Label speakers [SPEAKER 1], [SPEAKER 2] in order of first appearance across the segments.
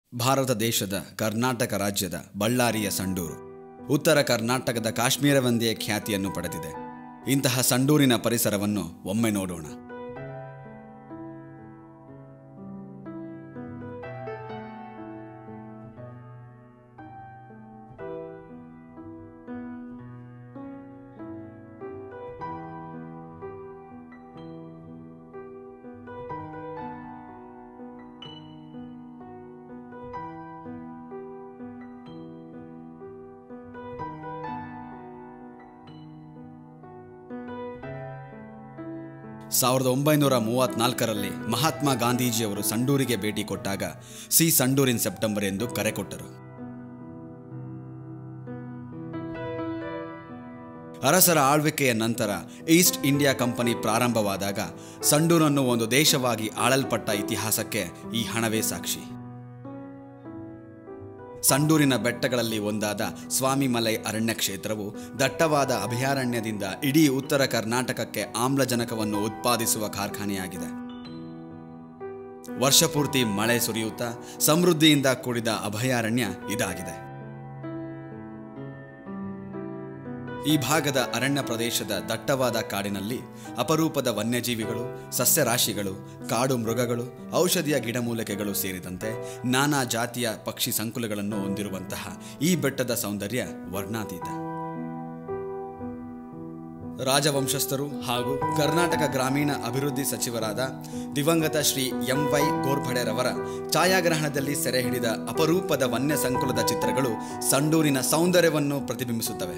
[SPEAKER 1] ಭಾರತ ದೇಶದ ಕರ್ನಾಟಕ ರಾಜ್ಯದ ಬಳ್ಳಾರಿಯ ಸಂಡೂರು ಉತ್ತರ ಕರ್ನಾಟಕದ ಕಾಶ್ಮೀರವೆಂದೇ ಖ್ಯಾತಿಯನ್ನು ಪಡೆದಿದೆ ಇಂತಹ ಸಂಡೂರಿನ ಪರಿಸರವನ್ನು ಒಮ್ಮೆ ನೋಡೋಣ ಸಾವಿರದ ಒಂಬೈನೂರ ಮೂವತ್ನಾಲ್ಕರಲ್ಲಿ ಮಹಾತ್ಮ ಗಾಂಧೀಜಿಯವರು ಸಂಡೂರಿಗೆ ಭೇಟಿ ಕೊಟ್ಟಾಗ ಸಿ ಸಂಡೂರಿನ್ ಸೆಪ್ಟೆಂಬರ್ ಎಂದು ಕರೆ ಕೊಟ್ಟರು ಅರಸರ ಆಳ್ವಿಕೆಯ ನಂತರ ಈಸ್ಟ್ ಇಂಡಿಯಾ ಕಂಪನಿ ಪ್ರಾರಂಭವಾದಾಗ ಸಂಡೂರನ್ನು ಒಂದು ದೇಶವಾಗಿ ಆಳಲ್ಪಟ್ಟ ಇತಿಹಾಸಕ್ಕೆ ಈ ಹಣವೇ ಸಾಕ್ಷಿ ಸಂಡೂರಿನ ಬೆಟ್ಟಗಳಲ್ಲಿ ಒಂದಾದ ಸ್ವಾಮಿಮಲೈ ಅರಣ್ಯ ಕ್ಷೇತ್ರವು ದಟ್ಟವಾದ ಅಭಯಾರಣ್ಯದಿಂದ ಇಡೀ ಉತ್ತರ ಕರ್ನಾಟಕಕ್ಕೆ ಆಮ್ಲಜನಕವನ್ನು ಉತ್ಪಾದಿಸುವ ಕಾರ್ಖಾನೆಯಾಗಿದೆ ವರ್ಷಪೂರ್ತಿ ಮಳೆ ಸುರಿಯುತ್ತಾ ಸಮೃದ್ಧಿಯಿಂದ ಕೂಡಿದ ಅಭಯಾರಣ್ಯ ಇದಾಗಿದೆ ಈ ಭಾಗದ ಅರಣ್ಯ ಪ್ರದೇಶದ ದಟ್ಟವಾದ ಕಾಡಿನಲ್ಲಿ ಅಪರೂಪದ ವನ್ಯಜೀವಿಗಳು ಸಸ್ಯರಾಶಿಗಳು ಕಾಡು ಮೃಗಗಳು ಔಷಧಿಯ ಗಿಡಮೂಲಿಕೆಗಳು ಸೇರಿದಂತೆ ನಾನಾ ಜಾತಿಯ ಪಕ್ಷಿ ಸಂಕುಲಗಳನ್ನು ಹೊಂದಿರುವಂತಹ ಈ ಬೆಟ್ಟದ ಸೌಂದರ್ಯ ವರ್ಣಾತೀತ ರಾಜವಂಶಸ್ಥರು ಹಾಗೂ ಕರ್ನಾಟಕ ಗ್ರಾಮೀಣ ಅಭಿವೃದ್ಧಿ ಸಚಿವರಾದ ದಿವಂಗತ ಶ್ರೀ ಎಂ ವೈ ಗೋರ್ಫಡೆರವರ ಛಾಯಾಗ್ರಹಣದಲ್ಲಿ ಸೆರೆ ಹಿಡಿದ ಅಪರೂಪದ ವನ್ಯ ಸಂಕುಲದ ಚಿತ್ರಗಳು ಸಂಡೂರಿನ ಸೌಂದರ್ಯವನ್ನು ಪ್ರತಿಬಿಂಬಿಸುತ್ತವೆ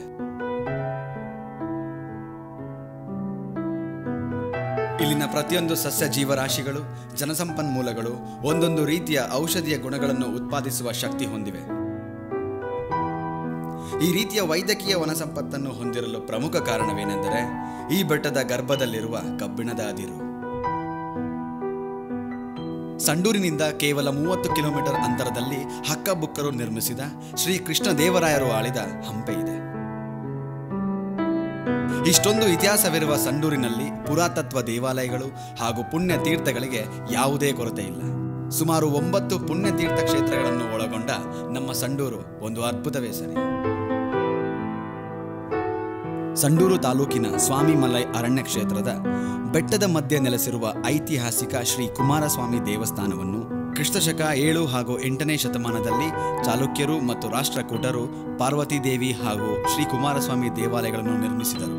[SPEAKER 1] ಇಲ್ಲಿನ ಪ್ರತಿಯೊಂದು ಸಸ್ಯ ಜೀವರಾಶಿಗಳು ಜನಸಂಪನ್ಮೂಲಗಳು ಒಂದೊಂದು ರೀತಿಯ ಔಷಧಿಯ ಗುಣಗಳನ್ನು ಉತ್ಪಾದಿಸುವ ಶಕ್ತಿ ಹೊಂದಿವೆ ಈ ರೀತಿಯ ವೈದ್ಯಕೀಯ ವನಸಂಪತ್ತನ್ನು ಹೊಂದಿರಲು ಪ್ರಮುಖ ಕಾರಣವೇನೆಂದರೆ ಈ ಬೆಟ್ಟದ ಗರ್ಭದಲ್ಲಿರುವ ಕಬ್ಬಿಣದ ಅದಿರು ಸಂಡೂರಿನಿಂದ ಕೇವಲ ಮೂವತ್ತು ಕಿಲೋಮೀಟರ್ ಅಂತರದಲ್ಲಿ ಹಕ್ಕಬುಕ್ಕರು ನಿರ್ಮಿಸಿದ ಶ್ರೀ ಕೃಷ್ಣ ದೇವರಾಯರು ಆಳಿದ ಹಂಪೆ ಇದೆ ಇಷ್ಟೊಂದು ಇತಿಹಾಸವಿರುವ ಸಂಡೂರಿನಲ್ಲಿ ಪುರಾತತ್ವ ದೇವಾಲಯಗಳು ಹಾಗೂ ಪುಣ್ಯ ತೀರ್ಥಗಳಿಗೆ ಯಾವುದೇ ಕೊರತೆ ಇಲ್ಲ ಸುಮಾರು ಒಂಬತ್ತು ಪುಣ್ಯ ತೀರ್ಥ ಕ್ಷೇತ್ರಗಳನ್ನು ಒಳಗೊಂಡ ನಮ್ಮ ಸಂಡೂರು ಒಂದು ಅದ್ಭುತವೇ ಸರಿ ಸಂಡೂರು ತಾಲೂಕಿನ ಸ್ವಾಮಿಮಲೈ ಅರಣ್ಯ ಕ್ಷೇತ್ರದ ಬೆಟ್ಟದ ಮಧ್ಯೆ ನೆಲೆಸಿರುವ ಐತಿಹಾಸಿಕ ಶ್ರೀ ಕುಮಾರಸ್ವಾಮಿ ದೇವಸ್ಥಾನವನ್ನು ಕ್ರಿಸ್ತಶಕ ಏಳು ಹಾಗೂ ಎಂಟನೇ ಶತಮಾನದಲ್ಲಿ ಚಾಲುಕ್ಯರು ಮತ್ತು ರಾಷ್ಟ್ರಕೂಟರು ಪಾರ್ವತಿ ದೇವಿ ಹಾಗೂ ಶ್ರೀ ಕುಮಾರಸ್ವಾಮಿ ದೇವಾಲಯಗಳನ್ನು ನಿರ್ಮಿಸಿದರು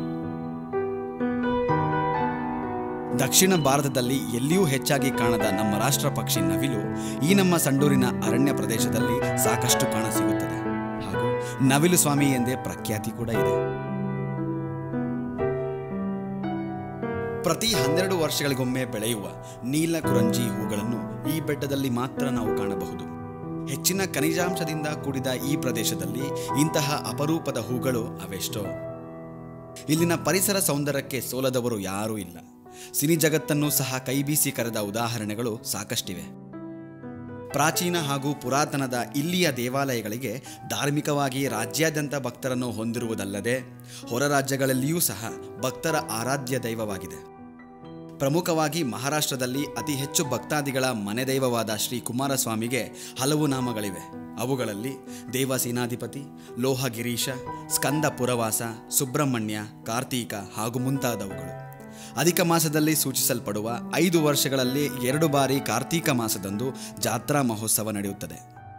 [SPEAKER 1] ದಕ್ಷಿಣ ಭಾರತದಲ್ಲಿ ಎಲ್ಲಿಯೂ ಹೆಚ್ಚಾಗಿ ಕಾಣದ ನಮ್ಮ ರಾಷ್ಟ್ರ ಪಕ್ಷಿ ನವಿಲು ಈ ನಮ್ಮ ಸಂಡೂರಿನ ಅರಣ್ಯ ಪ್ರದೇಶದಲ್ಲಿ ಸಾಕಷ್ಟು ಕಾಣಸಿಗುತ್ತದೆ ಹಾಗೂ ನವಿಲು ಸ್ವಾಮಿ ಎಂದೇ ಪ್ರಖ್ಯಾತಿ ಕೂಡ ಇದೆ ಪ್ರತಿ ಹನ್ನೆರಡು ವರ್ಷಗಳಿಗೊಮ್ಮೆ ಬೆಳೆಯುವ ನೀಲ ಕುರಂಜಿ ಹೂಗಳನ್ನು ಈ ಬೆಟ್ಟದಲ್ಲಿ ಮಾತ್ರ ನಾವು ಕಾಣಬಹುದು ಹೆಚ್ಚಿನ ಖನಿಜಾಂಶದಿಂದ ಕೂಡಿದ ಈ ಪ್ರದೇಶದಲ್ಲಿ ಇಂತಹ ಅಪರೂಪದ ಹೂಗಳು ಅವೆಷ್ಟೋ ಇಲ್ಲಿನ ಪರಿಸರ ಸೌಂದರ್ಯಕ್ಕೆ ಸೋಲದವರು ಯಾರೂ ಇಲ್ಲ ಸಿನಿ ಜಗತ್ತನ್ನು ಸಹ ಕೈಬೀಸಿ ಕರೆದ ಉದಾಹರಣೆಗಳು ಸಾಕಷ್ಟಿವೆ ಪ್ರಾಚೀನ ಹಾಗೂ ಪುರಾತನದ ಇಲ್ಲಿಯ ದೇವಾಲಯಗಳಿಗೆ ಧಾರ್ಮಿಕವಾಗಿ ರಾಜ್ಯಾದ್ಯಂತ ಭಕ್ತರನ್ನು ಹೊಂದಿರುವುದಲ್ಲದೆ ಹೊರ ರಾಜ್ಯಗಳಲ್ಲಿಯೂ ಸಹ ಭಕ್ತರ ಆರಾಧ್ಯ ದೈವವಾಗಿದೆ ಪ್ರಮುಖವಾಗಿ ಮಹಾರಾಷ್ಟ್ರದಲ್ಲಿ ಅತಿ ಹೆಚ್ಚು ಭಕ್ತಾದಿಗಳ ಮನೆ ದೈವವಾದ ಶ್ರೀ ಕುಮಾರಸ್ವಾಮಿಗೆ ಹಲವು ನಾಮಗಳಿವೆ ಅವುಗಳಲ್ಲಿ ದೇವಸೇನಾಧಿಪತಿ ಲೋಹಗಿರೀಶ ಸ್ಕಂದ ಪುರವಾಸ ಸುಬ್ರಹ್ಮಣ್ಯ ಕಾರ್ತೀಕ ಹಾಗೂ ಮುಂತಾದವುಗಳು ಅಧಿಕ ಮಾಸದಲ್ಲಿ ಸೂಚಿಸಲ್ಪಡುವ ಐದು ವರ್ಷಗಳಲ್ಲಿ ಎರಡು ಬಾರಿ ಕಾರ್ತೀಕ ಮಾಸದಂದು ಜಾತ್ರಾ ಮಹೋತ್ಸವ ನಡೆಯುತ್ತದೆ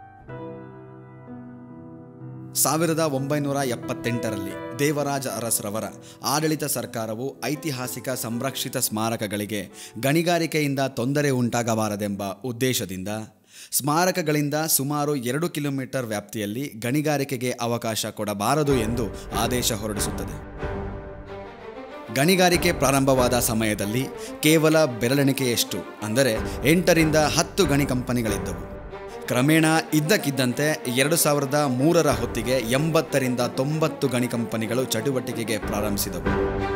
[SPEAKER 1] ಸಾವಿರದ ಒಂಬೈನೂರ ಎಪ್ಪತ್ತೆಂಟರಲ್ಲಿ ದೇವರಾಜ ಅರಸರವರ ಆಡಳಿತ ಸರ್ಕಾರವು ಐತಿಹಾಸಿಕ ಸಂರಕ್ಷಿತ ಸ್ಮಾರಕಗಳಿಗೆ ಗಣಿಗಾರಿಕೆಯಿಂದ ತೊಂದರೆ ಉಂಟಾಗಬಾರದೆಂಬ ಉದ್ದೇಶದಿಂದ ಸ್ಮಾರಕಗಳಿಂದ ಸುಮಾರು ಎರಡು ಕಿಲೋಮೀಟರ್ ವ್ಯಾಪ್ತಿಯಲ್ಲಿ ಗಣಿಗಾರಿಕೆಗೆ ಅವಕಾಶ ಕೊಡಬಾರದು ಎಂದು ಆದೇಶ ಹೊರಡಿಸುತ್ತದೆ ಗಣಿಗಾರಿಕೆ ಪ್ರಾರಂಭವಾದ ಸಮಯದಲ್ಲಿ ಕೇವಲ ಬೆರಳೆಣಿಕೆಯಷ್ಟು ಅಂದರೆ ಎಂಟರಿಂದ ಹತ್ತು ಗಣಿ ಕಂಪನಿಗಳಿದ್ದವು ಕ್ರಮೇಣ ಇದ್ದಕ್ಕಿದ್ದಂತೆ ಎರಡು ಸಾವಿರದ ಮೂರರ ಹೊತ್ತಿಗೆ ಎಂಬತ್ತರಿಂದ ತೊಂಬತ್ತು ಗಣಿ ಕಂಪನಿಗಳು ಚಟುವಟಿಕೆಗೆ ಪ್ರಾರಂಭಿಸಿದವು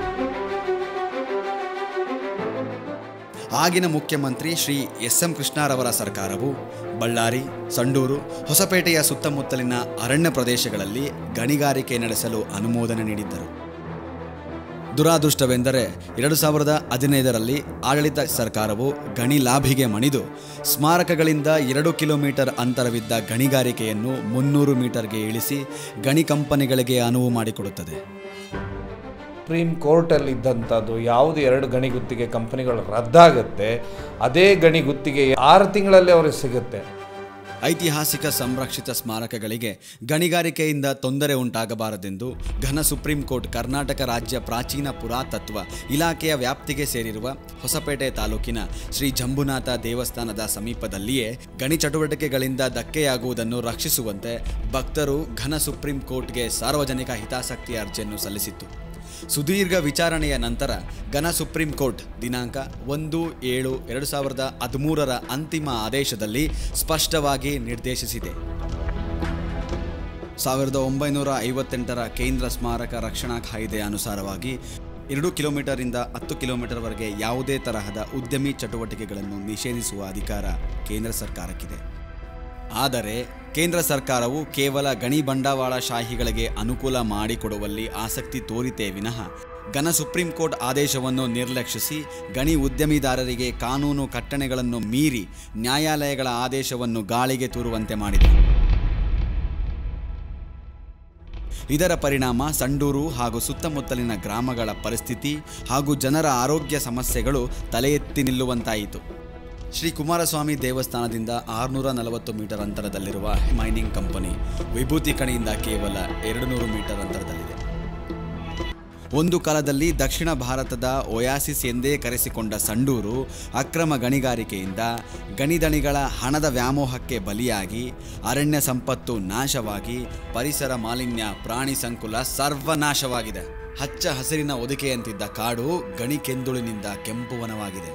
[SPEAKER 1] ಆಗಿನ ಮುಖ್ಯಮಂತ್ರಿ ಶ್ರೀ ಎಸ್ ಎಂ ಕೃಷ್ಣರವರ ಸರ್ಕಾರವು ಬಳ್ಳಾರಿ ಸಂಡೂರು ಹೊಸಪೇಟೆಯ ಸುತ್ತಮುತ್ತಲಿನ ಅರಣ್ಯ ಪ್ರದೇಶಗಳಲ್ಲಿ ಗಣಿಗಾರಿಕೆ ನಡೆಸಲು ಅನುಮೋದನೆ ನೀಡಿದ್ದರು ದುರಾದೃಷ್ಟವೆಂದರೆ ಎರಡು ಸಾವಿರದ ಹದಿನೈದರಲ್ಲಿ ಆಡಳಿತ ಸರ್ಕಾರವು ಗಣಿ ಲಾಭಿಗೆ ಮಣಿದು ಸ್ಮಾರಕಗಳಿಂದ ಎರಡು ಕಿಲೋಮೀಟರ್ ಅಂತರವಿದ್ದ ಗಣಿಗಾರಿಕೆಯನ್ನು ಮುನ್ನೂರು ಮೀಟರ್ಗೆ ಇಳಿಸಿ ಗಣಿ ಕಂಪನಿಗಳಿಗೆ ಅನುವು ಮಾಡಿಕೊಡುತ್ತದೆ
[SPEAKER 2] ಸುಪ್ರೀಂ ಕೋರ್ಟಲ್ಲಿ ಇದ್ದಂಥದ್ದು ಯಾವುದು ಎರಡು ಗಣಿ ಗುತ್ತಿಗೆ ಕಂಪನಿಗಳು ರದ್ದಾಗುತ್ತೆ ಅದೇ ಗಣಿ ಗುತ್ತಿಗೆ ಆರು ತಿಂಗಳಲ್ಲಿ ಅವ್ರಿಗೆ ಸಿಗುತ್ತೆ
[SPEAKER 1] ಐತಿಹಾಸಿಕ ಸಂರಕ್ಷಿತ ಸ್ಮಾರಕಗಳಿಗೆ ಗಣಿಗಾರಿಕೆಯಿಂದ ತೊಂದರೆ ಉಂಟಾಗಬಾರದೆಂದು ಘನ ಸುಪ್ರೀಂ ಕೋರ್ಟ್ ಕರ್ನಾಟಕ ರಾಜ್ಯ ಪ್ರಾಚೀನ ಪುರಾತತ್ವ ಇಲಾಖೆಯ ವ್ಯಾಪ್ತಿಗೆ ಸೇರಿರುವ ಹೊಸಪೇಟೆ ತಾಲೂಕಿನ ಶ್ರೀ ಜಂಬುನಾಥ ದೇವಸ್ಥಾನದ ಸಮೀಪದಲ್ಲಿಯೇ ಗಣಿ ಚಟುವಟಿಕೆಗಳಿಂದ ಧಕ್ಕೆಯಾಗುವುದನ್ನು ರಕ್ಷಿಸುವಂತೆ ಭಕ್ತರು ಘನ ಸುಪ್ರೀಂ ಕೋರ್ಟ್ಗೆ ಸಾರ್ವಜನಿಕ ಹಿತಾಸಕ್ತಿ ಅರ್ಜಿಯನ್ನು ಸಲ್ಲಿಸಿತ್ತು ಸುದೀರ್ಘ ವಿಚಾರಣೆಯ ನಂತರ ಘನ ಸುಪ್ರೀಂ ಕೋರ್ಟ್ ದಿನಾಂಕ ಒಂದು ಏಳು ಎರಡು ಸಾವಿರದ ಹದಿಮೂರರ ಅಂತಿಮ ಆದೇಶದಲ್ಲಿ ಸ್ಪಷ್ಟವಾಗಿ ನಿರ್ದೇಶಿಸಿದೆ ಸಾವಿರದ ಒಂಬೈನೂರ ಐವತ್ತೆಂಟರ ಕೇಂದ್ರ ಸ್ಮಾರಕ ರಕ್ಷಣಾ ಕಾಯ್ದೆಯ ಅನುಸಾರವಾಗಿ ಎರಡು ಕಿಲೋಮೀಟರಿಂದ ಹತ್ತು ಕಿಲೋಮೀಟರ್ವರೆಗೆ ಯಾವುದೇ ತರಹದ ಉದ್ಯಮಿ ಚಟುವಟಿಕೆಗಳನ್ನು ನಿಷೇಧಿಸುವ ಅಧಿಕಾರ ಕೇಂದ್ರ ಸರ್ಕಾರಕ್ಕಿದೆ ಆದರೆ ಕೇಂದ್ರ ಸರ್ಕಾರವು ಕೇವಲ ಗಣಿ ಬಂಡವಾಳ ಶಾಹಿಗಳಿಗೆ ಅನುಕೂಲ ಮಾಡಿಕೊಡುವಲ್ಲಿ ಆಸಕ್ತಿ ತೋರಿತೇ ವಿನಃ ಘನ ಸುಪ್ರೀಂ ಕೋರ್ಟ್ ಆದೇಶವನ್ನು ನಿರ್ಲಕ್ಷಿಸಿ ಗಣಿ ಉದ್ಯಮಿದಾರರಿಗೆ ಕಾನೂನು ಕಟ್ಟಣೆಗಳನ್ನು ಮೀರಿ ನ್ಯಾಯಾಲಯಗಳ ಆದೇಶವನ್ನು ಗಾಳಿಗೆ ತೂರುವಂತೆ ಮಾಡಿದೆ ಇದರ ಪರಿಣಾಮ ಸಂಡೂರು ಹಾಗೂ ಸುತ್ತಮುತ್ತಲಿನ ಗ್ರಾಮಗಳ ಪರಿಸ್ಥಿತಿ ಹಾಗೂ ಜನರ ಆರೋಗ್ಯ ಸಮಸ್ಯೆಗಳು ತಲೆ ಎತ್ತಿ ನಿಲ್ಲುವಂತಾಯಿತು ಶ್ರೀ ಕುಮಾರಸ್ವಾಮಿ ದೇವಸ್ಥಾನದಿಂದ ಆರುನೂರ ನಲವತ್ತು ಮೀಟರ್ ಅಂತರದಲ್ಲಿರುವ ಮೈನಿಂಗ್ ಕಂಪನಿ ವಿಭೂತಿ ಕಣಿಯಿಂದ ಕೇವಲ ಎರಡು ನೂರು ಮೀಟರ್ ಅಂತರದಲ್ಲಿದೆ ಒಂದು ಕಾಲದಲ್ಲಿ ದಕ್ಷಿಣ ಭಾರತದ ಒಯಾಸಿಸ್ ಎಂದೇ ಕರೆಸಿಕೊಂಡ ಸಂಡೂರು ಅಕ್ರಮ ಗಣಿಗಾರಿಕೆಯಿಂದ ಗಣಿದಣಿಗಳ ಹಣದ ವ್ಯಾಮೋಹಕ್ಕೆ ಬಲಿಯಾಗಿ ಅರಣ್ಯ ಸಂಪತ್ತು ನಾಶವಾಗಿ ಪರಿಸರ ಮಾಲಿನ್ಯ ಪ್ರಾಣಿ ಸಂಕುಲ ಸರ್ವನಾಶವಾಗಿದೆ ಹಚ್ಚ ಹಸಿರಿನ ಒದಿಕೆಯಂತಿದ್ದ ಕಾಡು ಗಣಿ ಕೆಂದುಳಿನಿಂದ ಕೆಂಪುವನವಾಗಿದೆ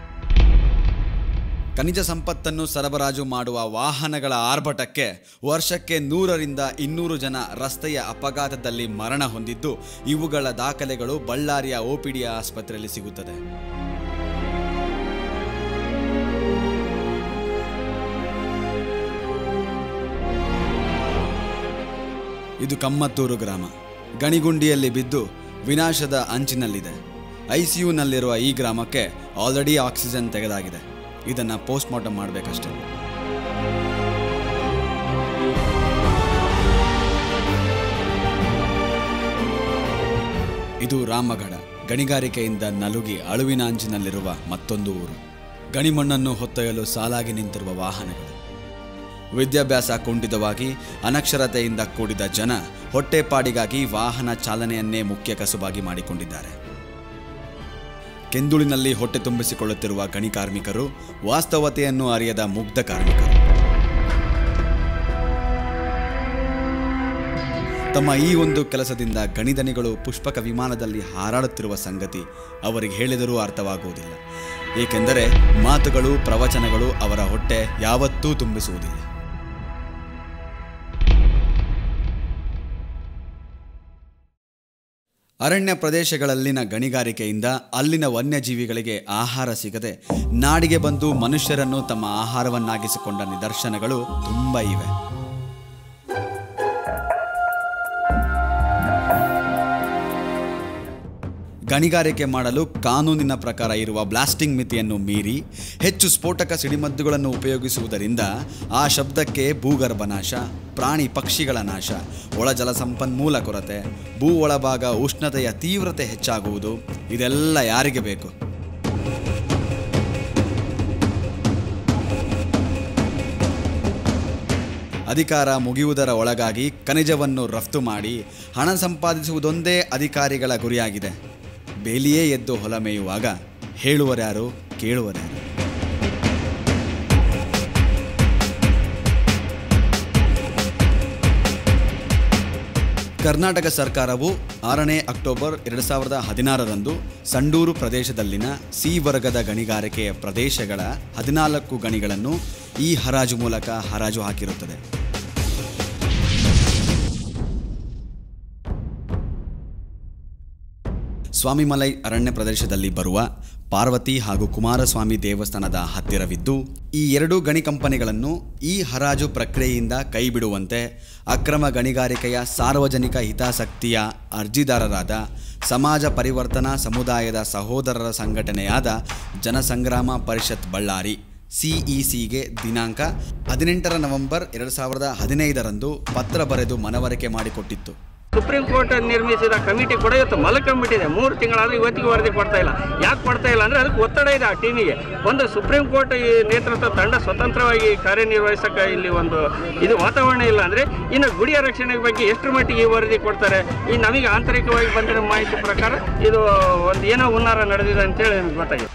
[SPEAKER 1] ಖನಿಜ ಸಂಪತ್ತನ್ನು ಸರಬರಾಜು ಮಾಡುವ ವಾಹನಗಳ ಆರ್ಭಟಕ್ಕೆ ವರ್ಷಕ್ಕೆ ನೂರರಿಂದ ಇನ್ನೂರು ಜನ ರಸ್ತೆಯ ಅಪಘಾತದಲ್ಲಿ ಮರಣ ಹೊಂದಿದ್ದು ಇವುಗಳ ದಾಖಲೆಗಳು ಬಳ್ಳಾರಿಯ ಒಪಿಡಿಯ ಆಸ್ಪತ್ರೆಯಲ್ಲಿ ಸಿಗುತ್ತದೆ ಇದು ಕಮ್ಮತ್ತೂರು ಗ್ರಾಮ ಗಣಿಗುಂಡಿಯಲ್ಲಿ ಬಿದ್ದು ವಿನಾಶದ ಅಂಚಿನಲ್ಲಿದೆ ಐಸಿಯುನಲ್ಲಿರುವ ಈ ಗ್ರಾಮಕ್ಕೆ ಆಲ್ರೆಡಿ ಆಕ್ಸಿಜನ್ ತೆಗೆದಾಗಿದೆ ಇದನ್ನು ಪೋಸ್ಟ್ ಮಾರ್ಟಮ್ ಮಾಡಬೇಕಷ್ಟೆ ಇದು ರಾಮಗಢ ಗಣಿಗಾರಿಕೆಯಿಂದ ನಲುಗಿ ಅಳುವಿನ ಅಂಚಿನಲ್ಲಿರುವ ಮತ್ತೊಂದು ಊರು ಗಣಿಮಣ್ಣನ್ನು ಹೊತ್ತೊಯ್ಯಲು ಸಾಲಾಗಿ ನಿಂತಿರುವ ವಾಹನಗಳು ವಿದ್ಯಾಭ್ಯಾಸ ಕುಂಠಿತವಾಗಿ ಅನಕ್ಷರತೆಯಿಂದ ಕೂಡಿದ ಜನ ಹೊಟ್ಟೆಪಾಡಿಗಾಗಿ ವಾಹನ ಚಾಲನೆಯನ್ನೇ ಮುಖ್ಯ ಕಸುಬಾಗಿ ಮಾಡಿಕೊಂಡಿದ್ದಾರೆ ಕೆಂದುಳಿನಲ್ಲಿ ಹೊಟ್ಟೆ ತುಂಬಿಸಿಕೊಳ್ಳುತ್ತಿರುವ ಗಣಿ ಕಾರ್ಮಿಕರು ವಾಸ್ತವತೆಯನ್ನು ಅರಿಯದ ಮುಗ್ಧ ಕಾರ್ಮಿಕರು ತಮ್ಮ ಈ ಒಂದು ಕೆಲಸದಿಂದ ಗಣಿದನಿಗಳು ಪುಷ್ಪಕ ವಿಮಾನದಲ್ಲಿ ಹಾರಾಡುತ್ತಿರುವ ಸಂಗತಿ ಅವರಿಗೆ ಹೇಳಿದರೂ ಅರ್ಥವಾಗುವುದಿಲ್ಲ ಏಕೆಂದರೆ ಮಾತುಗಳು ಪ್ರವಚನಗಳು ಅವರ ಹೊಟ್ಟೆ ಯಾವತ್ತೂ ತುಂಬಿಸುವುದಿಲ್ಲ ಅರಣ್ಯ ಪ್ರದೇಶಗಳಲ್ಲಿನ ಗಣಿಗಾರಿಕೆಯಿಂದ ಅಲ್ಲಿನ ವನ್ಯಜೀವಿಗಳಿಗೆ ಆಹಾರ ಸಿಗದೆ ನಾಡಿಗೆ ಬಂದು ಮನುಷ್ಯರನ್ನು ತಮ್ಮ ಆಹಾರವನ್ನಾಗಿಸಿಕೊಂಡ ನಿದರ್ಶನಗಳು ತುಂಬ ಇವೆ ಗಣಿಗಾರಿಕೆ ಮಾಡಲು ಕಾನೂನಿನ ಪ್ರಕಾರ ಇರುವ ಬ್ಲಾಸ್ಟಿಂಗ್ ಮಿತಿಯನ್ನು ಮೀರಿ ಹೆಚ್ಚು ಸ್ಫೋಟಕ ಸಿಡಿಮದ್ದುಗಳನ್ನು ಉಪಯೋಗಿಸುವುದರಿಂದ ಆ ಶಬ್ದಕ್ಕೆ ಭೂಗರ್ಭ ನಾಶ ಪ್ರಾಣಿ ಪಕ್ಷಿಗಳ ನಾಶ ಒಳಜಲ ಸಂಪನ್ಮೂಲ ಕೊರತೆ ಭೂ ಒಳಭಾಗ ಉಷ್ಣತೆಯ ತೀವ್ರತೆ ಹೆಚ್ಚಾಗುವುದು ಇದೆಲ್ಲ ಯಾರಿಗೆ ಬೇಕು ಅಧಿಕಾರ ಮುಗಿಯುವುದರ ಒಳಗಾಗಿ ಖನಿಜವನ್ನು ರಫ್ತು ಮಾಡಿ ಹಣ ಸಂಪಾದಿಸುವುದೊಂದೇ ಅಧಿಕಾರಿಗಳ ಗುರಿಯಾಗಿದೆ ಬೇಲಿಯೇ ಎದ್ದು ಹೊಲ ಮೇಯುವಾಗ ಹೇಳುವರ್ಯಾರು ಕೇಳುವರ್ಯಾರು ಕರ್ನಾಟಕ ಸರ್ಕಾರವು ಆರನೇ ಅಕ್ಟೋಬರ್ ಎರಡು ಸಾವಿರದ ಹದಿನಾರರಂದು ಸಂಡೂರು ಪ್ರದೇಶದಲ್ಲಿನ ಸಿ ವರ್ಗದ ಗಣಿಗಾರಿಕೆಯ ಪ್ರದೇಶಗಳ ಹದಿನಾಲ್ಕು ಗಣಿಗಳನ್ನು ಈ ಹರಾಜು ಮೂಲಕ ಹರಾಜು ಹಾಕಿರುತ್ತದೆ ಸ್ವಾಮಿಮಲೈ ಅರಣ್ಯ ಪ್ರದೇಶದಲ್ಲಿ ಬರುವ ಪಾರ್ವತಿ ಹಾಗೂ ಕುಮಾರಸ್ವಾಮಿ ದೇವಸ್ಥಾನದ ಹತ್ತಿರವಿದ್ದು ಈ ಎರಡೂ ಗಣಿ ಕಂಪನಿಗಳನ್ನು ಈ ಹರಾಜು ಪ್ರಕ್ರಿಯೆಯಿಂದ ಕೈಬಿಡುವಂತೆ ಅಕ್ರಮ ಗಣಿಗಾರಿಕೆಯ ಸಾರ್ವಜನಿಕ ಹಿತಾಸಕ್ತಿಯ ಅರ್ಜಿದಾರರಾದ ಸಮಾಜ ಪರಿವರ್ತನಾ ಸಮುದಾಯದ ಸಹೋದರರ ಸಂಘಟನೆಯಾದ ಜನಸಂಗ್ರಾಮ ಪರಿಷತ್ ಬಳ್ಳಾರಿ ಸಿಇಸಿಗೆ ದಿನಾಂಕ ಹದಿನೆಂಟರ ನವೆಂಬರ್ ಎರಡು ಸಾವಿರದ ಹದಿನೈದರಂದು ಪತ್ರ ಬರೆದು ಮನವರಿಕೆ ಮಾಡಿಕೊಟ್ಟಿತ್ತು
[SPEAKER 3] ಸುಪ್ರೀಂ ಕೋರ್ಟ್ ನಿರ್ಮಿಸಿದ ಕಮಿಟಿ ಕೂಡ ಇವತ್ತು ಮಲ್ಕೊಂಡ್ಬಿಟ್ಟಿದೆ ಮೂರು ತಿಂಗಳಾದ್ರೆ ಇವತ್ತಿಗೆ ವರದಿ ಕೊಡ್ತಾ ಇಲ್ಲ ಯಾಕೆ ಕೊಡ್ತಾ ಇಲ್ಲ ಅಂದ್ರೆ ಅದಕ್ಕೆ ಒತ್ತಡ ಇದೆ ಆ ಟೀಮಿಗೆ ಒಂದು ಸುಪ್ರೀಂ ಕೋರ್ಟ್ ಈ ನೇತೃತ್ವ ತಂಡ ಸ್ವತಂತ್ರವಾಗಿ ಕಾರ್ಯನಿರ್ವಹಿಸಕ್ಕೆ ಇಲ್ಲಿ ಒಂದು ಇದು ವಾತಾವರಣ ಇಲ್ಲ ಅಂದ್ರೆ ಇನ್ನು ಗುಡಿಯ ರಕ್ಷಣೆ ಬಗ್ಗೆ ಎಷ್ಟು ಮಟ್ಟಿಗೆ ಈ ವರದಿ ಕೊಡ್ತಾರೆ ಈ ನಮಗೆ ಆಂತರಿಕವಾಗಿ ಬಂದಿರೋ ಮಾಹಿತಿ ಪ್ರಕಾರ ಇದು ಒಂದು ಏನೋ ಹುನ್ನಾರ ನಡೆದಿದೆ ಅಂತೇಳಿ ನಮ್ಗೆ ಗೊತ್ತಾಗಿದೆ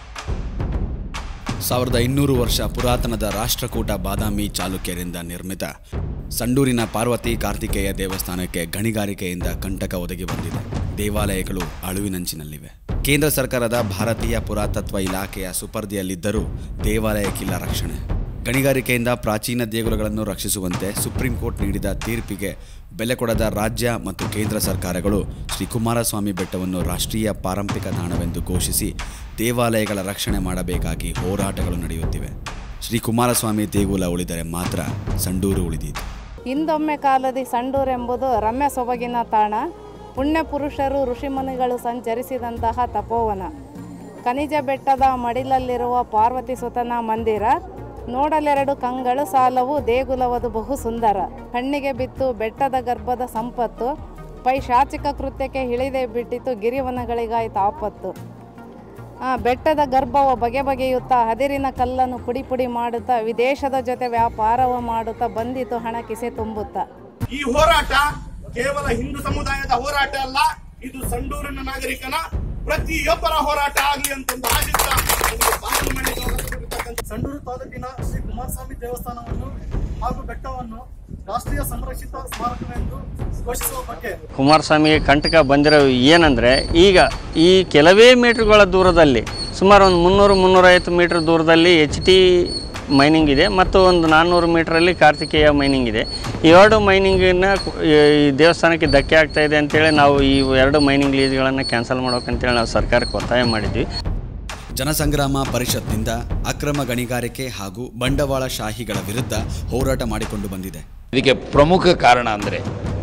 [SPEAKER 1] ಸಾವಿರದ ಇನ್ನೂರು ವರ್ಷ ಪುರಾತನದ ರಾಷ್ಟ್ರಕೂಟ ಬಾದಾಮಿ ಚಾಲುಕ್ಯರಿಂದ ನಿರ್ಮಿತ ಸಂಡೂರಿನ ಪಾರ್ವತಿ ಕಾರ್ತಿಕೇಯ ದೇವಸ್ಥಾನಕ್ಕೆ ಗಣಿಗಾರಿಕೆಯಿಂದ ಕಂಟಕ ಒದಗಿ ಬಂದಿದೆ ದೇವಾಲಯಗಳು ಅಳುವಿನಂಚಿನಲ್ಲಿವೆ ಕೇಂದ್ರ ಸರ್ಕಾರದ ಭಾರತೀಯ ಪುರಾತತ್ವ ಇಲಾಖೆಯ ಸುಪರ್ದಿಯಲ್ಲಿದ್ದರೂ ದೇವಾಲಯಕ್ಕಿಲ್ಲ ರಕ್ಷಣೆ ಗಣಿಗಾರಿಕೆಯಿಂದ ಪ್ರಾಚೀನ ದೇಗುಲಗಳನ್ನು ರಕ್ಷಿಸುವಂತೆ ಸುಪ್ರೀಂ ಕೋರ್ಟ್ ನೀಡಿದ ತೀರ್ಪಿಗೆ ಬೆಲೆ ಕೊಡದ ರಾಜ್ಯ ಮತ್ತು ಕೇಂದ್ರ ಸರ್ಕಾರಗಳು ಶ್ರೀ ಕುಮಾರಸ್ವಾಮಿ ಬೆಟ್ಟವನ್ನು ರಾಷ್ಟ್ರೀಯ ಪಾರಂಪರಿಕ ತಾಣವೆಂದು ಘೋಷಿಸಿ ದೇವಾಲಯಗಳ ರಕ್ಷಣೆ ಮಾಡಬೇಕಾಗಿ ಹೋರಾಟಗಳು ನಡೆಯುತ್ತಿವೆ ಶ್ರೀ ಕುಮಾರಸ್ವಾಮಿ ದೇಗುಲ ಉಳಿದರೆ ಮಾತ್ರ ಸಂಡೂರು ಉಳಿದೀತು
[SPEAKER 4] ಹಿಂದೊಮ್ಮೆ ಕಾಲದಿ ಸಂಡೂರೆಂಬುದು ರಮ್ಯ ಸೊಬಗಿನ ತಾಣ ಪುಣ್ಯ ಪುರುಷರು ಋಷಿಮುನಿಗಳು ಸಂಚರಿಸಿದಂತಹ ತಪೋವನ ಖನಿಜ ಬೆಟ್ಟದ ಮಡಿಲಲ್ಲಿರುವ ಪಾರ್ವತಿ ಸುತನ ಮಂದಿರ ನೋಡಲೆರಡು ಕಂಗಳು ಸಾಲವು ದೇಗುಲವದು ಬಹು ಸುಂದರ ಕಣ್ಣಿಗೆ ಬಿತ್ತು ಬೆಟ್ಟದ ಗರ್ಭದ ಸಂಪತ್ತು ಪೈಶಾಚಿಕ ಕೃತ್ಯಕ್ಕೆ ಹಿಳಿದೇ ಬಿಟ್ಟಿತು ಗಿರಿವನಗಳಿಗಾಯ್ತು ಆಪತ್ತು ಆ, ಬೆಟ್ಟದ ಗರ್ಭವ ಬಗೆ ಬಗೆಯುತ್ತಾ ಹದಿರಿನ ಕಲ್ಲನ್ನು ಪುಡಿ ಪುಡಿ ಮಾಡುತ್ತಾ ವಿದೇಶದ ಜೊತೆ ವ್ಯಾಪಾರವ ಮಾಡುತ್ತಾ ಬಂದಿತು ಹಣ ಕಿಸೆ ತುಂಬುತ್ತಾ
[SPEAKER 5] ಈ ಹೋರಾಟ ಕೇವಲ ಹಿಂದೂ ಸಮುದಾಯದ ಹೋರಾಟ ಅಲ್ಲ ಇದು ಸಂಡೂರಿನ ನಾಗರಿಕನ ಪ್ರತಿಯೊಬ್ಬರ ಹೋರಾಟ ಆಗಲಿ ಅಂತಂದು ಆಶಿಸ್ತಾ ನನಗೆ ಬಾಗಿಲು ಮನೆಗೆ ಹೊರತುಬಿಟ್ಟಿರ್ತಕ್ಕಂಥ
[SPEAKER 6] ಸಂಡೂರು ತಾಲೂಕಿನ ಶ್ರೀ ಕುಮಾರಸ್ವಾಮಿ ದೇವಸ್ಥಾನವನ್ನು ಹಾಗೂ ಬೆಟ್ಟವನ್ನು ರಾಷ್ಟ್ರೀಯ ಸಂರಕ್ಷಿತ ಸ್ಮಾರಕವೆಂದು ಘೋಷಿಸುವ ಬಗ್ಗೆ
[SPEAKER 3] ಕುಮಾರಸ್ವಾಮಿಗೆ ಕಂಟಕ ಬಂದಿರೋ ಏನಂದರೆ ಈಗ ಈ ಕೆಲವೇ ಮೀಟರ್ಗಳ ದೂರದಲ್ಲಿ ಸುಮಾರು ಒಂದು ಮುನ್ನೂರು ಮುನ್ನೂರೈವತ್ತು ಮೀಟರ್ ದೂರದಲ್ಲಿ ಎಚ್ ಟಿ ಮೈನಿಂಗ್ ಇದೆ ಮತ್ತು ಒಂದು ನಾನ್ನೂರು ಮೀಟ್ರಲ್ಲಿ ಕಾರ್ತಿಕೇಯ ಮೈನಿಂಗ್ ಇದೆ ಈ ಎರಡು ಮೈನಿಂಗಿನ ಈ ದೇವಸ್ಥಾನಕ್ಕೆ ಧಕ್ಕೆ ಆಗ್ತಾ ಇದೆ ಅಂತೇಳಿ ನಾವು ಈ ಎರಡು ಮೈನಿಂಗ್ ಲೀಸ್ಗಳನ್ನು ಕ್ಯಾನ್ಸಲ್ ಮಾಡ್ಬೇಕಂತೇಳಿ ನಾವು ಸರ್ಕಾರಕ್ಕೆ ಒತ್ತಾಯ ಮಾಡಿದ್ವಿ
[SPEAKER 1] ಜನಸಂಗ್ರಾಮ ಪರಿಷತ್ನಿಂದ ಅಕ್ರಮ ಗಣಿಗಾರಿಕೆ ಹಾಗೂ ಬಂಡವಾಳಶಾಹಿಗಳ ವಿರುದ್ಧ ಹೋರಾಟ ಮಾಡಿಕೊಂಡು ಬಂದಿದೆ
[SPEAKER 7] ಇದಕ್ಕೆ ಪ್ರಮುಖ ಕಾರಣ ಅಂದರೆ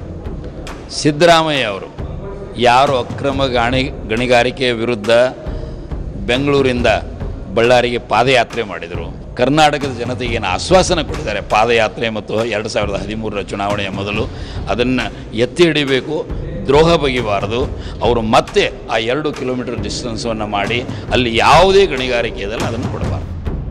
[SPEAKER 7] ಸಿದ್ದರಾಮಯ್ಯ ಅವರು ಯಾರು ಅಕ್ರಮ ಗಣಿ ಗಣಿಗಾರಿಕೆಯ ವಿರುದ್ಧ ಬೆಂಗಳೂರಿಂದ ಬಳ್ಳಾರಿಗೆ ಪಾದಯಾತ್ರೆ ಮಾಡಿದರು ಕರ್ನಾಟಕದ ಜನತೆಗೆ ಏನು ಆಶ್ವಾಸನೆ ಕೊಟ್ಟಿದ್ದಾರೆ ಪಾದಯಾತ್ರೆ ಮತ್ತು ಎರಡು ಸಾವಿರದ ಹದಿಮೂರರ ಚುನಾವಣೆಯ ಮೊದಲು ಅದನ್ನು ಎತ್ತಿ ಹಿಡಿಬೇಕು ದ್ರೋಹ ಬಗೆಯಬಾರದು ಅವರು ಮತ್ತೆ ಆ ಎರಡು ಕಿಲೋಮೀಟರ್ ಡಿಸ್ಟೆನ್ಸನ್ನು ಮಾಡಿ ಅಲ್ಲಿ ಯಾವುದೇ ಗಣಿಗಾರಿಕೆ ಇದಲ್ಲ ಅದನ್ನು ಕೊಡಬಾರ್ದು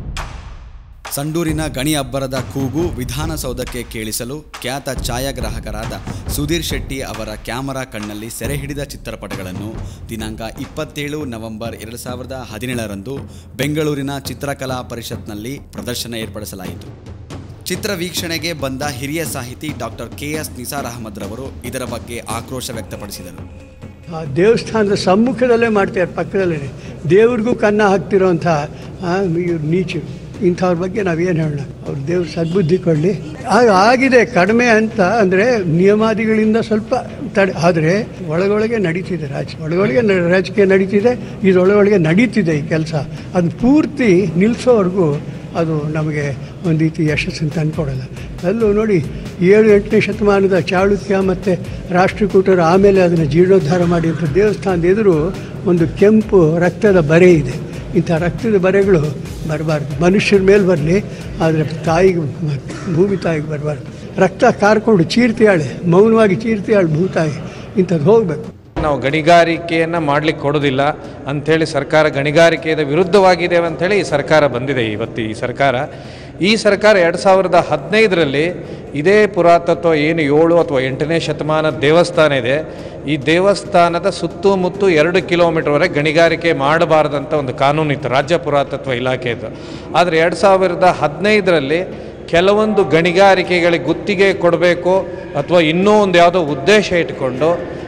[SPEAKER 1] ಸಂಡೂರಿನ ಗಣಿ ಅಬ್ಬರದ ಕೂಗು ವಿಧಾನಸೌಧಕ್ಕೆ ಕೇಳಿಸಲು ಖ್ಯಾತ ಛಾಯಾಗ್ರಾಹಕರಾದ ಸುಧೀರ್ ಶೆಟ್ಟಿ ಅವರ ಕ್ಯಾಮರಾ ಕಣ್ಣಲ್ಲಿ ಸೆರೆ ಹಿಡಿದ ಚಿತ್ರಪಟಗಳನ್ನು ದಿನಾಂಕ ಇಪ್ಪತ್ತೇಳು ನವೆಂಬರ್ ಎರಡು ಸಾವಿರದ ಹದಿನೇಳರಂದು ಬೆಂಗಳೂರಿನ ಚಿತ್ರಕಲಾ ಪರಿಷತ್ನಲ್ಲಿ ಪ್ರದರ್ಶನ ಏರ್ಪಡಿಸಲಾಯಿತು ಚಿತ್ರ ವೀಕ್ಷಣೆಗೆ ಬಂದ ಹಿರಿಯ ಸಾಹಿತಿ doctor K S Nisar Ahmed ರವರು ಇದರ ಬಗ್ಗೆ ಆಕ್ರೋಶ ವ್ಯಕ್ತಪಡಿಸಿದರು
[SPEAKER 8] ಆ ದೇವಸ್ಥಾನದ ಸಮ್ಮುಖದಲ್ಲೇ ಮಾಡ್ತಾರೆ ಪಕ್ಕದಲ್ಲೇ ದೇವ್ರಿಗೂ ಕನ್ನ ಹಾಕ್ತಿರೋಂಥ ಆ, ಇವ್ರು ನೀಚರು ಇಂಥವ್ರ ಬಗ್ಗೆ ನಾವೇನು ಹೇಳೋಣ ಅವ್ರು ದೇವ್ರ ಸದ್ಬುದ್ಧಿ ಕೊಡಲಿ ಆಗ ಆಗಿದೆ ಕಡಿಮೆ ಅಂತ ಅಂದರೆ ನಿಯಮಾದಿಗಳಿಂದ ಸ್ವಲ್ಪ ತಡೆ ಆದರೆ ಒಳಗೊಳಗೆ ನಡೀತಿದೆ ರಾಜ ಒಳಗೊಳಗೆ ನ- ರಾಜಕೀಯ ನಡೀತಿದೆ ಇದರೊಳಗೊಳಗೆ ನಡೀತಿದೆ ಈ ಕೆಲಸ ಅದು ಪೂರ್ತಿ ನಿಲ್ಲಿಸೋವರೆಗೂ ಅದು ನಮಗೆ ಒಂದು ರೀತಿ ಯಶಸ್ಸನ್ನು ತಂದುಕೊಡಲ್ಲ ಅಲ್ಲೂ ನೋಡಿ ಏಳು ಎಂಟನೇ ಶತಮಾನದ ಚಾಳುಕ್ಯ ಮತ್ತು ರಾಷ್ಟ್ರಕೂಟರು ಆಮೇಲೆ ಅದನ್ನು ಜೀರ್ಣೋದ್ಧಾರ ಮಾಡಿದಂಥ ದೇವಸ್ಥಾನದ ಎದುರು ಒಂದು ಕೆಂಪು ರಕ್ತದ ಬರೆ ಇದೆ ಇಂಥ ರಕ್ತದ ಬರೆಗಳು ಬರಬಾರ್ದು ಮನುಷ್ಯರ ಮೇಲೆ ಬರಲಿ ಆದರೆ ತಾಯಿಗೆ ಭೂಮಿ ತಾಯಿಗೆ ಬರಬಾರ್ದು ರಕ್ತ ಕಾರ್ಕೊಂಡು ಚೀರ್ತಿಯಾಳೆ ಮೌನವಾಗಿ ಚೀರ್ತಿಯಾಳು ಭೂತಾಯಿ ಇಂಥದ್ದು ಹೋಗಬೇಕು
[SPEAKER 2] ನಾವು ಗಣಿಗಾರಿಕೆಯನ್ನು ಮಾಡಲಿಕ್ಕೆ ಕೊಡೋದಿಲ್ಲ ಅಂಥೇಳಿ ಸರ್ಕಾರ ಗಣಿಗಾರಿಕೆಯ ವಿರುದ್ಧವಾಗಿದ್ದೇವೆ ಅಂಥೇಳಿ ಈ ಸರ್ಕಾರ ಬಂದಿದೆ ಇವತ್ತು ಈ ಸರ್ಕಾರ ಈ ಸರ್ಕಾರ ಎರಡು ಸಾವಿರದ ಹದಿನೈದರಲ್ಲಿ ಇದೇ ಪುರಾತತ್ವ ಏನು ಏಳು ಅಥವಾ ಎಂಟನೇ ಶತಮಾನ ದೇವಸ್ಥಾನ ಇದೆ ಈ ದೇವಸ್ಥಾನದ ಸುತ್ತಮುತ್ತ ಎರಡು ಕಿಲೋಮೀಟರ್ವರೆಗೆ ಗಣಿಗಾರಿಕೆ ಮಾಡಬಾರ್ದಂತ ಒಂದು ಕಾನೂನಿತ್ತು ರಾಜ್ಯ ಪುರಾತತ್ವ ಇಲಾಖೆದು ಆದರೆ ಎರಡು ಸಾವಿರದ ಹದಿನೈದರಲ್ಲಿ ಕೆಲವೊಂದು ಗಣಿಗಾರಿಕೆಗಳಿಗೆ ಗುತ್ತಿಗೆ ಕೊಡಬೇಕು ಅಥವಾ ಇನ್ನೂ ಒಂದು ಯಾವುದೋ ಉದ್ದೇಶ ಇಟ್ಕೊಂಡು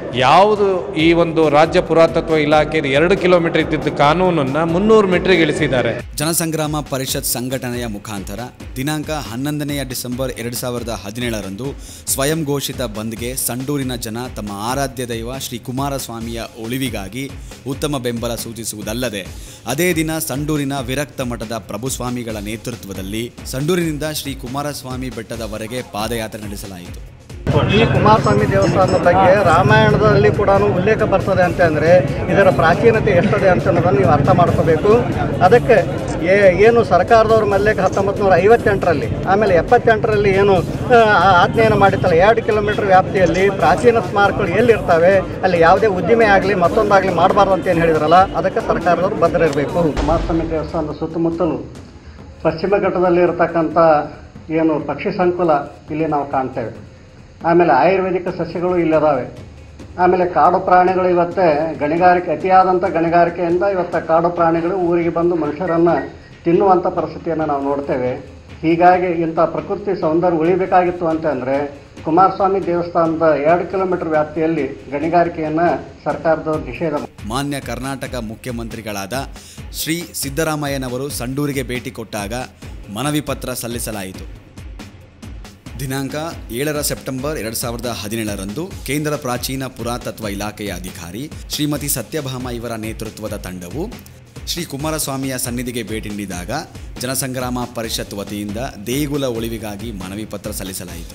[SPEAKER 2] ಯಾವುದು ಈ ಒಂದು ರಾಜ್ಯ ಪುರಾತತ್ವ ಇಲಾಖೆಯ ಎರಡು ಕಿಲೋಮೀಟರ್ ಇದ್ದಿದ್ದ ಕಾನೂನನ್ನು ಮುನ್ನೂರು ಮೀಟರ್ಗೆ ಇಳಿಸಿದ್ದಾರೆ
[SPEAKER 1] ಜನಸಂಗ್ರಾಮ ಪರಿಷತ್ ಸಂಘಟನೆಯ ಮುಖಾಂತರ ದಿನಾಂಕ ಹನ್ನೊಂದನೆಯ ಡಿಸೆಂಬರ್ ಎರಡು ಸಾವಿರದ ಹದಿನೇಳರಂದು ಸ್ವಯಂ ಘೋಷಿತ ಬಂದ್ಗೆ ಸಂಡೂರಿನ ಜನ ತಮ್ಮ ಆರಾಧ್ಯ ದೈವ ಶ್ರೀ ಕುಮಾರಸ್ವಾಮಿಯ ಉಳಿವಿಗಾಗಿ ಉತ್ತಮ ಬೆಂಬಲ ಸೂಚಿಸುವುದಲ್ಲದೆ ಅದೇ ದಿನ ಸಂಡೂರಿನ ವಿರಕ್ತ ಮಠದ ಪ್ರಭುಸ್ವಾಮಿಗಳ ನೇತೃತ್ವದಲ್ಲಿ ಸಂಡೂರಿನಿಂದ ಶ್ರೀ ಕುಮಾರಸ್ವಾಮಿ ಬೆಟ್ಟದವರೆಗೆ ಪಾದಯಾತ್ರೆ ನಡೆಸಲಾಯಿತು
[SPEAKER 6] ಈ ಕುಮಾರಸ್ವಾಮಿ ದೇವಸ್ಥಾನದ ಬಗ್ಗೆ ರಾಮಾಯಣದಲ್ಲಿ ಕೂಡ ಉಲ್ಲೇಖ ಬರ್ತದೆ ಅಂತ ಅಂದರೆ ಇದರ ಪ್ರಾಚೀನತೆ ಎಷ್ಟಿದೆ ಅಂತ ಅನ್ನೋದನ್ನು ನೀವು ಅರ್ಥ ಮಾಡ್ಕೋಬೇಕು ಅದಕ್ಕೆ ಏ- ಏನು ಸರ್ಕಾರದವ್ರ ಮೇಲೆ ಹತ್ತೊಂಬತ್ತು ನೂರ ಐವತ್ತೆಂಟರಲ್ಲಿ ಆಮೇಲೆ ಎಪ್ಪತ್ತೆಂಟರಲ್ಲಿ ಏನು ಆ, ಆಜ್ಞೆಯನ್ನು ಮಾಡಿತ್ತಲ್ಲ ಎರಡು ಕಿಲೋಮೀಟರ್ ವ್ಯಾಪ್ತಿಯಲ್ಲಿ ಪ್ರಾಚೀನ ಸ್ಮಾರಕಗಳು ಎಲ್ಲಿರ್ತವೆ ಅಲ್ಲಿ ಯಾವುದೇ ಉದ್ದಿಮೆ ಆಗಲಿ ಮತ್ತೊಂದಾಗಲಿ ಮಾಡಬಾರ್ದು ಅಂತ ಏನು ಹೇಳಿದ್ರಲ್ಲ ಅದಕ್ಕೆ ಸರ್ಕಾರದವ್ರು ಭದ್ರ ಇರಬೇಕು ಕುಮಾರಸ್ವಾಮಿ ದೇವಸ್ಥಾನದ ಸುತ್ತಮುತ್ತಲು ಪಶ್ಚಿಮ ಘಟ್ಟದಲ್ಲಿ ಇರತಕ್ಕಂಥ ಏನು ಪಕ್ಷಿ ಸಂಕುಲ ಇಲ್ಲಿ ನಾವು ಕಾಣ್ತೇವೆ ಆಮೇಲೆ ಆಯುರ್ವೇದಿಕ ಸಸ್ಯಗಳು ಇಲ್ಲದಾವೆ ಆಮೇಲೆ ಕಾಡು ಪ್ರಾಣಿಗಳು ಇವತ್ತೇ ಗಣಿಗಾರಿಕೆ ಅತಿಯಾದಂಥ ಗಣಿಗಾರಿಕೆಯಿಂದ ಇವತ್ತು ಕಾಡು ಪ್ರಾಣಿಗಳು ಊರಿಗೆ ಬಂದು ಮನುಷ್ಯರನ್ನು ತಿನ್ನುವಂಥ ಪರಿಸ್ಥಿತಿಯನ್ನು ನಾವು ನೋಡ್ತೇವೆ ಹೀಗಾಗಿ ಇಂಥ ಪ್ರಕೃತಿ ಸೌಂದರ್ಯ ಉಳಿಬೇಕಾಗಿತ್ತು ಅಂತಂದರೆ ಕುಮಾರಸ್ವಾಮಿ ದೇವಸ್ಥಾನದ ಎರಡು ಕಿಲೋಮೀಟರ್ ವ್ಯಾಪ್ತಿಯಲ್ಲಿ ಗಣಿಗಾರಿಕೆಯನ್ನು ಸರ್ಕಾರದವ್ರು ನಿಷೇಧ
[SPEAKER 1] ಮಾನ್ಯ ಕರ್ನಾಟಕ ಮುಖ್ಯಮಂತ್ರಿಗಳಾದ ಶ್ರೀ ಸಿದ್ದರಾಮಯ್ಯನವರು ಸಂಡೂರಿಗೆ ಭೇಟಿ ಕೊಟ್ಟಾಗ ಮನವಿ ಪತ್ರ ಸಲ್ಲಿಸಲಾಯಿತು ದಿನಾಂಕ ಏಳರ ಸೆಪ್ಟೆಂಬರ್ ಎರಡು ಸಾವಿರದ ಹದಿನೇಳರಂದು ಕೇಂದ್ರ ಪ್ರಾಚೀನ ಪುರಾತತ್ವ ಇಲಾಖೆಯ ಅಧಿಕಾರಿ ಶ್ರೀಮತಿ ಸತ್ಯಭಾಮ ಇವರ ನೇತೃತ್ವದ ತಂಡವು ಶ್ರೀ ಕುಮಾರಸ್ವಾಮಿಯ ಸನ್ನಿಧಿಗೆ ಭೇಟಿ ನೀಡಿದಾಗ ಜನಸಂಗ್ರಾಮ ಪರಿಷತ್ ವತಿಯಿಂದ ದೇಗುಲ ಉಳಿವಿಗಾಗಿ ಮನವಿ ಪತ್ರ ಸಲ್ಲಿಸಲಾಯಿತು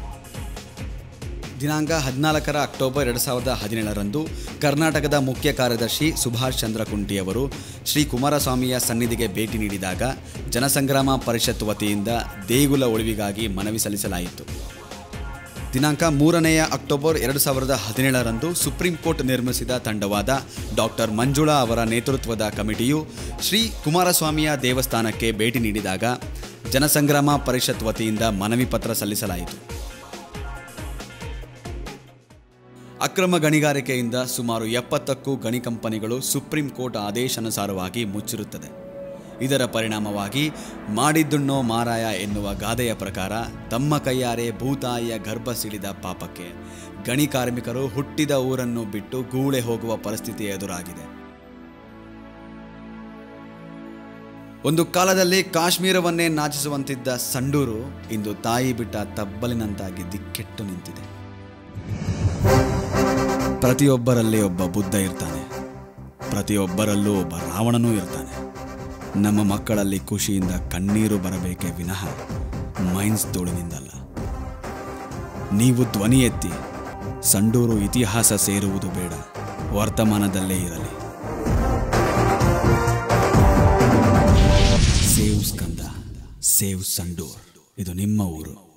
[SPEAKER 1] ದಿನಾಂಕ ಹದಿನಾಲ್ಕರ ಅಕ್ಟೋಬರ್ ಎರಡು ಸಾವಿರದ ಹದಿನೇಳರಂದು ಕರ್ನಾಟಕದ ಮುಖ್ಯ ಕಾರ್ಯದರ್ಶಿ ಸುಭಾಷ್ ಚಂದ್ರ ಕುಂಟಿಯವರು ಶ್ರೀ ಕುಮಾರಸ್ವಾಮಿಯ ಸನ್ನಿಧಿಗೆ ಭೇಟಿ ನೀಡಿದಾಗ ಜನಸಂಗ್ರಾಮ ಪರಿಷತ್ ವತಿಯಿಂದ ದೇಗುಲ ಉಳಿವಿಗಾಗಿ ಮನವಿ ಸಲ್ಲಿಸಲಾಯಿತು ದಿನಾಂಕ ಮೂರನೆಯ ಅಕ್ಟೋಬರ್ ಎರಡು ಸಾವಿರದ ಹದಿನೇಳರಂದು ಸುಪ್ರೀಂ ಕೋರ್ಟ್ ನಿರ್ಮಿಸಿದ ತಂಡವಾದ ಡಾಕ್ಟರ್ ಮಂಜುಳಾ ಅವರ ನೇತೃತ್ವದ ಕಮಿಟಿಯು ಶ್ರೀ ಕುಮಾರಸ್ವಾಮಿಯ ದೇವಸ್ಥಾನಕ್ಕೆ ಭೇಟಿ ನೀಡಿದಾಗ ಜನಸಂಗ್ರಾಮ ಪರಿಷತ್ ವತಿಯಿಂದ ಮನವಿ ಪತ್ರ ಸಲ್ಲಿಸಲಾಯಿತು ಅಕ್ರಮ ಗಣಿಗಾರಿಕೆಯಿಂದ ಸುಮಾರು ಎಪ್ಪತ್ತಕ್ಕೂ ಗಣಿ ಕಂಪನಿಗಳು ಸುಪ್ರೀಂ ಕೋರ್ಟ್ ಆದೇಶಾನುಸಾರವಾಗಿ ಮುಚ್ಚಿರುತ್ತದೆ ಇದರ ಪರಿಣಾಮವಾಗಿ ಮಾಡಿದ್ದುಣ್ಣೋ ಮಾರಾಯ ಎನ್ನುವ ಗಾದೆಯ ಪ್ರಕಾರ ತಮ್ಮ ಕೈಯಾರೆ ಭೂತಾಯಿಯ ಗರ್ಭ ಸಿಡಿದ ಪಾಪಕ್ಕೆ ಗಣಿ ಕಾರ್ಮಿಕರು ಹುಟ್ಟಿದ ಊರನ್ನು ಬಿಟ್ಟು ಗೂಳೆ ಹೋಗುವ ಪರಿಸ್ಥಿತಿ ಎದುರಾಗಿದೆ ಒಂದು ಕಾಲದಲ್ಲಿ ಕಾಶ್ಮೀರವನ್ನೇ ನಾಚಿಸುವಂತಿದ್ದ ಸಂಡೂರು ಇಂದು ತಾಯಿ ಬಿಟ್ಟ ತಬ್ಬಲಿನಂತಾಗಿ ದಿಕ್ಕೆಟ್ಟು ನಿಂತಿದೆ ಪ್ರತಿಯೊಬ್ಬರಲ್ಲಿ ಒಬ್ಬ ಬುದ್ಧ ಇರ್ತಾನೆ ಪ್ರತಿಯೊಬ್ಬರಲ್ಲೂ ಒಬ್ಬ ರಾವಣನೂ ಇರ್ತಾನೆ ನಮ್ಮ ಮಕ್ಕಳಲ್ಲಿ ಖುಷಿಯಿಂದ ಕಣ್ಣೀರು ಬರಬೇಕೇ ವಿನಃ ಮೈನ್ಸ್ ಧೂಳಿನಿಂದಲ್ಲ ನೀವು ಧ್ವನಿ ಎತ್ತಿ ಸಂಡೂರು ಇತಿಹಾಸ ಸೇರುವುದು ಬೇಡ ವರ್ತಮಾನದಲ್ಲೇ ಇರಲಿ ಸೇವ್ ಸ್ಕಂದ ಸೇವ್ ಸಂಡೂರ್ ಇದು ನಿಮ್ಮ ಊರು